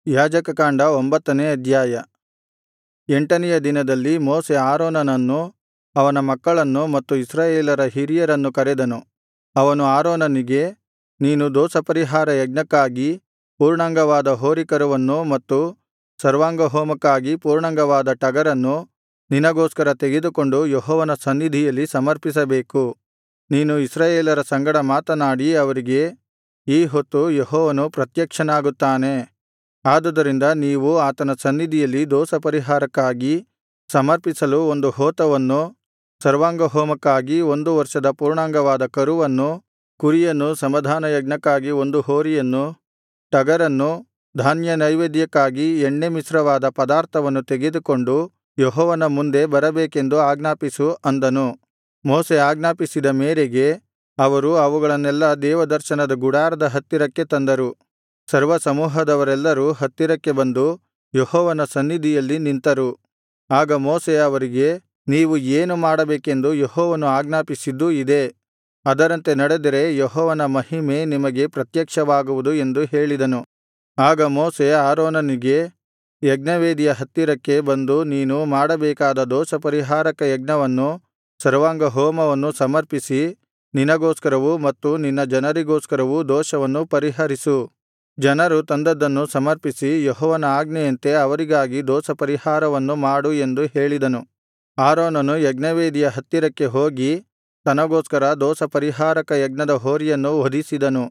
ಯಾಜಕಕಾಂಡ ಒಂಬತ್ತನೇ ಅಧ್ಯಾಯ ಎಂಟನೆಯ ದಿನದಲ್ಲಿ ಮೋಶೆ ಆರೋನನನ್ನೂ ಅವನ ಮಕ್ಕಳನ್ನೂ ಮತ್ತು ಇಸ್ರಾಯೇಲರ ಹಿರಿಯರನ್ನು ಕರೆದನು ಅವನು ಆರೋನನಿಗೆ ನೀನು ದೋಷಪರಿಹಾರ ಯಜ್ಞಕ್ಕಾಗಿ ಪೂರ್ಣಾಂಗವಾದ ಹೋರಿಕರುವನ್ನು ಮತ್ತು ಸರ್ವಾಂಗಹೋಮಕ್ಕಾಗಿ ಪೂರ್ಣಾಂಗವಾದ ಟಗರನ್ನು ನಿನಗೋಸ್ಕರ ತೆಗೆದುಕೊಂಡು ಯೆಹೋವನ ಸನ್ನಿಧಿಯಲ್ಲಿ ಸಮರ್ಪಿಸಬೇಕು ನೀನು ಇಸ್ರಾಯೇಲರ ಸಂಗಡ ಮಾತನಾಡಿ ಅವರಿಗೆ ಈ ಹೊತ್ತು ಯೆಹೋವನು ಪ್ರತ್ಯಕ್ಷನಾಗುತ್ತಾನೆ ಆದುದರಿಂದ ನೀವು ಆತನ ಸನ್ನಿಧಿಯಲ್ಲಿ ದೋಷಪರಿಹಾರಕ್ಕಾಗಿ ಸಮರ್ಪಿಸಲು ಒಂದು ಹೋತವನ್ನೂ ಸರ್ವಾಂಗಹೋಮಕ್ಕಾಗಿ ಒಂದು ವರ್ಷದ ಪೂರ್ಣಾಂಗವಾದ ಕರುವನ್ನು ಕುರಿಯನ್ನು ಸಮಾಧಾನಯಜ್ಞಕ್ಕಾಗಿ ಒಂದು ಹೋರಿಯನ್ನು ಟಗರನ್ನು ಧಾನ್ಯನೈವೇದ್ಯಕ್ಕಾಗಿ ಎಣ್ಣೆ ಮಿಶ್ರವಾದ ಪದಾರ್ಥವನ್ನು ತೆಗೆದುಕೊಂಡು ಯೆಹೋವನ ಮುಂದೆ ಬರಬೇಕೆಂದು ಆಜ್ಞಾಪಿಸು ಅಂದನು ಮೋಶೆ ಆಜ್ಞಾಪಿಸಿದ ಮೇರೆಗೆ ಅವರು ಅವುಗಳನ್ನೆಲ್ಲಾ ದೇವದರ್ಶನದ ಗುಡಾರದ ಹತ್ತಿರಕ್ಕೆ ತಂದರು ಸರ್ವಸಮೂಹದವರೆಲ್ಲರೂ ಹತ್ತಿರಕ್ಕೆ ಬಂದು ಯೆಹೋವನ ಸನ್ನಿಧಿಯಲ್ಲಿ ನಿಂತರು ಆಗ ಮೋಶೆ ಅವರಿಗೆ ನೀವು ಏನು ಮಾಡಬೇಕೆಂದು ಯೆಹೋವನು ಆಜ್ಞಾಪಿಸಿದ್ದು ಇದೇ ಅದರಂತೆ ನಡೆದರೆ ಯೆಹೋವನ ಮಹಿಮೆ ನಿಮಗೆ ಪ್ರತ್ಯಕ್ಷವಾಗುವುದು ಎಂದು ಹೇಳಿದನು ಆಗ ಮೋಶೆ ಆರೋನನಿಗೆ ಯಜ್ಞವೇದಿಯ ಹತ್ತಿರಕ್ಕೆ ಬಂದು ನೀನು ಮಾಡಬೇಕಾದ ದೋಷಪರಿಹಾರಕ ಯಜ್ಞವನ್ನು ಸರ್ವಾಂಗಹೋಮವನ್ನು ಸಮರ್ಪಿಸಿ ನಿನಗೋಸ್ಕರವೂ ಮತ್ತು ನಿನ್ನ ಜನರಿಗೋಸ್ಕರವೂ ದೋಷವನ್ನು ಪರಿಹರಿಸು ಜನರು ತಂದದ್ದನ್ನು ಸಮರ್ಪಿಸಿ ಯೆಹೋವನ ಆಜ್ಞೆಯಂತೆ ಅವರಿಗಾಗಿ ದೋಷಪರಿಹಾರವನ್ನು ಮಾಡು ಎಂದು ಹೇಳಿದನು ಆರೋನನು ಯಜ್ಞವೇದಿಯ ಹತ್ತಿರಕ್ಕೆ ಹೋಗಿ ತನಗೋಸ್ಕರ ದೋಷಪರಿಹಾರಕ ಯಜ್ಞದ ಹೋರಿಯನ್ನು ವಧಿಸಿದನು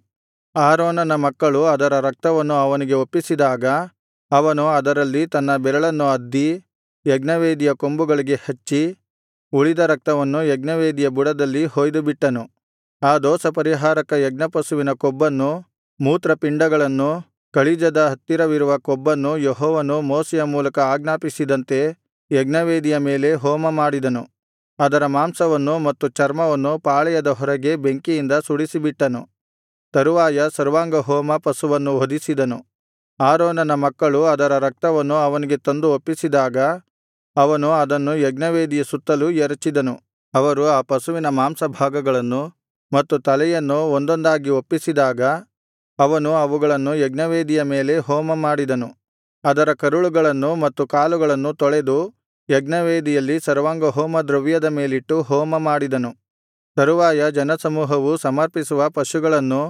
ಆರೋನನ ಮಕ್ಕಳು ಅದರ ರಕ್ತವನ್ನು ಅವನಿಗೆ ಒಪ್ಪಿಸಿದಾಗ ಅವನು ಅದರಲ್ಲಿ ತನ್ನ ಬೆರಳನ್ನು ಅದ್ದಿ ಯಜ್ಞವೇದಿಯ ಕೊಂಬುಗಳಿಗೆ ಹಚ್ಚಿ ಉಳಿದ ರಕ್ತವನ್ನು ಯಜ್ಞವೇದಿಯ ಬುಡದಲ್ಲಿ ಹೊಯ್ದುಬಿಟ್ಟನು ಆ ದೋಷಪರಿಹಾರಕ ಯಜ್ಞಪಶುವಿನ ಕೊಬ್ಬನ್ನು ಮೂತ್ರಪಿಂಡಗಳನ್ನು ಕಳಿಜದ ಹತ್ತಿರವಿರುವ ಕೊಬ್ಬನ್ನು ಯೆಹೋವನು ಮೋಶೆಯ ಮೂಲಕ ಆಜ್ಞಾಪಿಸಿದಂತೆ ಯಜ್ಞವೇದಿಯ ಮೇಲೆ ಹೋಮಮಾಡಿದನು ಅದರ ಮಾಂಸವನ್ನು ಮತ್ತು ಚರ್ಮವನ್ನು ಪಾಳೆಯದ ಹೊರಗೆ ಬೆಂಕಿಯಿಂದ ಸುಡಿಸಿಬಿಟ್ಟನು ತರುವಾಯ ಸರ್ವಾಂಗಹೋಮ ಪಶುವನ್ನು ವಧಿಸಿದನು ಆರೋನನ ಮಕ್ಕಳು ಅದರ ರಕ್ತವನ್ನು ಅವನಿಗೆ ತಂದು ಒಪ್ಪಿಸಿದಾಗ ಅವನು ಅದನ್ನು ಯಜ್ಞವೇದಿಯ ಸುತ್ತಲೂ ಎರಚಿದನು ಅವರು ಆ ಪಶುವಿನ ಮಾಂಸಭಾಗಗಳನ್ನು ಮತ್ತು ತಲೆಯನ್ನು ಒಂದೊಂದಾಗಿ ಒಪ್ಪಿಸಿದಾಗ ಅವನು ಅವುಗಳನ್ನು ಯಜ್ಞವೇದಿಯ ಮೇಲೆ ಹೋಮಮಾಡಿದನು ಅದರ ಕರುಳುಗಳನ್ನು ಮತ್ತು ಕಾಲುಗಳನ್ನು ತೊಳೆದು ಯಜ್ಞವೇದಿಯಲ್ಲಿ ಸರ್ವಾಂಗಹೋಮ ದ್ರವ್ಯದ ಮೇಲಿಟ್ಟು ಹೋಮಮಾಡಿದನು ತರುವಾಯ ಜನಸಮೂಹವು ಸಮರ್ಪಿಸುವ ಪಶುಗಳನ್ನು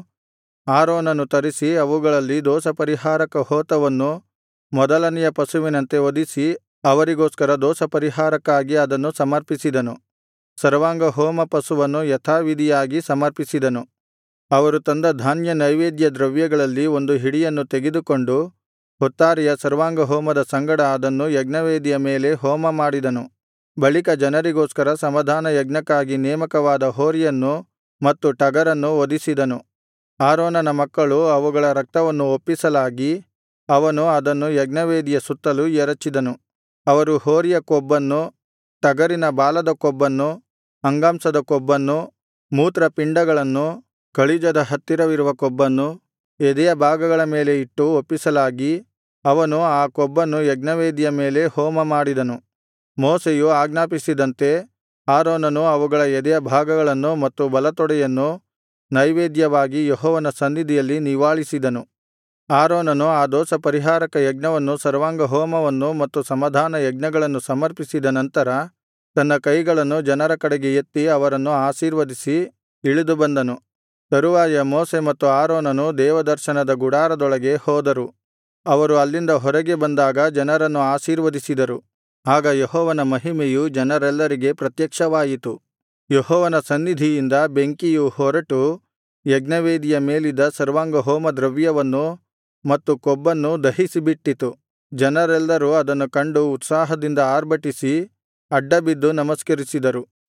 ಆರೋನನು ತರಿಸಿ ಅವುಗಳಲ್ಲಿ ದೋಷಪರಿಹಾರಕ ಹೋತವನ್ನು ಮೊದಲನೆಯ ಪಶುವಿನಂತೆ ವಧಿಸಿ ಅವರಿಗೋಸ್ಕರ ದೋಷಪರಿಹಾರಕ್ಕಾಗಿ ಅದನ್ನು ಸಮರ್ಪಿಸಿದನು ಸರ್ವಾಂಗಹೋಮ ಪಶುವನ್ನು ಯಥಾವಿಧಿಯಾಗಿ ಸಮರ್ಪಿಸಿದನು ಅವರು ತಂದ ಧಾನ್ಯ ನೈವೇದ್ಯ ದ್ರವ್ಯಗಳಲ್ಲಿ ಒಂದು ಹಿಡಿಯನ್ನು ತೆಗೆದುಕೊಂಡು ಹೊತ್ತಾರೆಯ ಸರ್ವಾಂಗಹೋಮದ ಸಂಗಡ ಅದನ್ನು ಯಜ್ಞವೇದಿಯ ಮೇಲೆ ಹೋಮಮಾಡಿದನು ಬಳಿಕ ಜನರಿಗೋಸ್ಕರ ಸಮಾಧಾನ ಯಜ್ಞಕ್ಕಾಗಿ ನೇಮಕವಾದ ಹೋರಿಯನ್ನು ಮತ್ತು ಟಗರನ್ನು ವಧಿಸಿದನು ಆರೋನನ ಮಕ್ಕಳು ಅವುಗಳ ರಕ್ತವನ್ನು ಒಪ್ಪಿಸಲಾಗಿ ಅವನು ಅದನ್ನು ಯಜ್ಞವೇದಿಯ ಸುತ್ತಲೂ ಎರಚಿದನು ಅವರು ಹೋರಿಯ ಕೊಬ್ಬನ್ನು ಟಗರಿನ ಬಾಲದ ಕೊಬ್ಬನ್ನು ಅಂಗಾಂಶದ ಕೊಬ್ಬನ್ನು ಮೂತ್ರಪಿಂಡಗಳನ್ನು ಕಳಿಜದ ಹತ್ತಿರವಿರುವ ಕೊಬ್ಬನ್ನು ಎದೆಯ ಭಾಗಗಳ ಮೇಲೆ ಇಟ್ಟು ಒಪ್ಪಿಸಲಾಗಿ ಅವನು ಆ ಕೊಬ್ಬನ್ನು ಯಜ್ಞವೇದಿಯ ಮೇಲೆ ಹೋಮಮಾಡಿದನು ಮೋಶೆಯು ಆಜ್ಞಾಪಿಸಿದಂತೆ ಆರೋನನು ಅವುಗಳ ಎದೆಯ ಭಾಗಗಳನ್ನು ಮತ್ತು ಬಲತೊಡೆಯನ್ನು ನೈವೇದ್ಯವಾಗಿ ಯೆಹೋವನ ಸನ್ನಿಧಿಯಲ್ಲಿ ನಿವಾಳಿಸಿದನು ಆರೋನನು ಆ ದೋಷಪರಿಹಾರಕ ಯಜ್ಞವನ್ನು ಸರ್ವಾಂಗಹೋಮವನ್ನು ಮತ್ತು ಸಮಾಧಾನ ಯಜ್ಞಗಳನ್ನು ಸಮರ್ಪಿಸಿದ ನಂತರ ತನ್ನ ಕೈಗಳನ್ನು ಜನರ ಕಡೆಗೆ ಎತ್ತಿ ಅವರನ್ನು ಆಶೀರ್ವದಿಸಿ ಇಳಿದು ಬಂದನು ತರುವಾಯ ಮೋಶೆ ಮತ್ತು ಆರೋನನು ದೇವದರ್ಶನದ ಗುಡಾರದೊಳಗೆ ಹೋದರು ಅವರು ಅಲ್ಲಿಂದ ಹೊರಗೆ ಬಂದಾಗ ಜನರನ್ನು ಆಶೀರ್ವದಿಸಿದರು ಆಗ ಯೆಹೋವನ ಮಹಿಮೆಯು ಜನರೆಲ್ಲರಿಗೆ ಪ್ರತ್ಯಕ್ಷವಾಯಿತು ಯೆಹೋವನ ಸನ್ನಿಧಿಯಿಂದ ಬೆಂಕಿಯು ಹೊರಟು ಯಜ್ಞವೇದಿಯ ಮೇಲಿದ್ದ ಸರ್ವಾಂಗಹೋಮ ದ್ರವ್ಯವನ್ನು ಮತ್ತು ಕೊಬ್ಬನ್ನು ದಹಿಸಿಬಿಟ್ಟಿತು ಜನರೆಲ್ಲರೂ ಅದನ್ನು ಕಂಡು ಉತ್ಸಾಹದಿಂದ ಆರ್ಭಟಿಸಿ ಅಡ್ಡಬಿದ್ದು ನಮಸ್ಕರಿಸಿದರು